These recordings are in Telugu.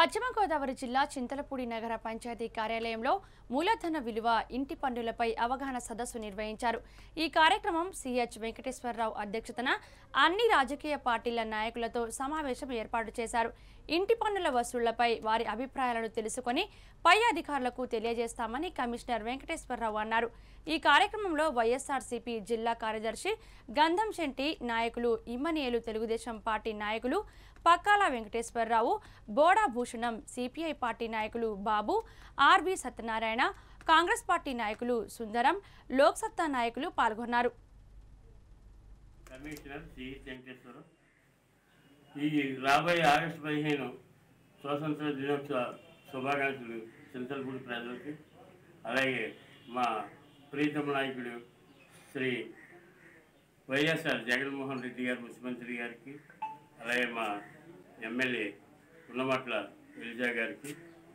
పశ్చిమ గోదావరి జిల్లా చింతలపూడి నగర పంచాయతీ కార్యాలయంలో మూలధన విలువ ఇంటి పన్నులపై అవగాహన సదస్సు నిర్వహించారు ఈ కార్యక్రమం సిహెచ్ వెంకటేశ్వరరావు అధ్యక్షతన అన్ని రాజకీయ పార్టీల నాయకులతో సమావేశం ఏర్పాటు చేశారు ఇంటి పన్నుల వసూళ్లపై వారి అభిప్రాయాలను తెలుసుకొని పై అధికారులకు తెలియజేస్తామని కమిషనర్ వెంకటేశ్వరరావు అన్నారు ఈ కార్యక్రమంలో వైఎస్ఆర్సీపీ జిల్లా కార్యదర్శి గంధం శెట్టి నాయకులు ఇమ్మనియేలు తెలుగుదేశం పార్టీ నాయకులు పక్కాల వెంకటేశ్వరరావు బోడా భూషణం సిపిఐ పార్టీ నాయకులు బాబు ఆర్బి సత్యనారాయణ కాంగ్రెస్ పార్టీ నాయకులు సుందరం లోక్సత్తా నాయకులు పాల్గొన్నారు కమిషనర్ సి వెంకటేశ్వరం ఈ రాబోయే ఆగస్టు పదిహేను స్వాతంత్ర దినోత్సవ శుభాకాంక్షలు చింతలపూడి ప్రజలకి అలాగే మా ప్రీతమ నాయకుడు శ్రీ వైఎస్ఆర్ జగన్మోహన్ రెడ్డి గారు ముఖ్యమంత్రి గారికి అలాగే మా ఎమ్మెల్యే ఉన్నమట్ల గిరిజా గారికి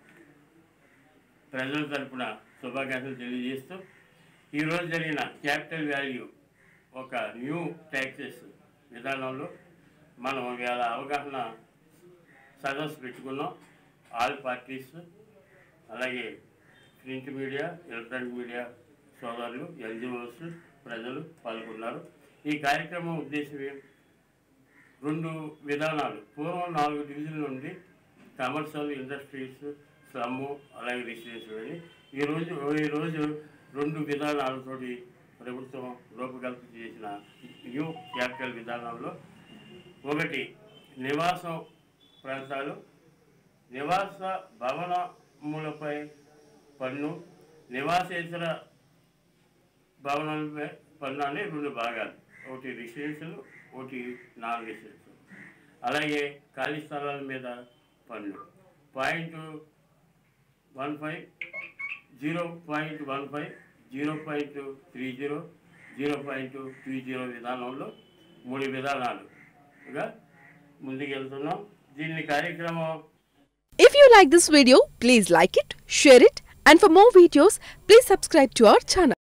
ప్రజల తరపున శుభాకాంక్షలు తెలియజేస్తూ ఈరోజు జరిగిన క్యాపిటల్ వాల్యూ ఒక న్యూ ట్యాక్సెస్ విధానంలో మనం ఇవాళ అవగాహన సదస్సు పెట్టుకున్నాం ఆల్ పార్టీస్ అలాగే ప్రింట్ మీడియా ఎలక్ట్రానిక్ మీడియా సోదరులు ఎన్జిఓస్ ప్రజలు పాల్గొన్నారు ఈ కార్యక్రమం ఉద్దేశం ఏం- రెండు విధానాలు పూర్వం నాలుగు డివిజన్ల నుండి కమర్షియల్ ఇండస్ట్రీస్ స్లమ్ అలాగే రెసిడెన్షియల్ అని ఈరోజు ఈరోజు రెండు విధానాలతోటి ప్రభుత్వం రూపకల్పన చేసిన న్యూ క్యాపిటల్ విధానంలో ఒకటి నివాసం ప్రాంతాలు నివాస భవనములపై పన్ను నివాసేతర భవనాలపై పన్ను అనే రెండు భాగాలు ఒకటి రెసిడెన్షియల్ ఒకటి నాన్ రెసిడెన్షియల్ అలాగే ఖాళీ స్థలాల మీద పన్ను point one five zero point one five zero point three zero zero point two zero విధానంలో మూడు విధానాలుగా ముందుకెళ్తున్నాం దీన్ని కార్యక్రమం If you like this video, please like it, share it, and for more videos, please subscribe to our channel.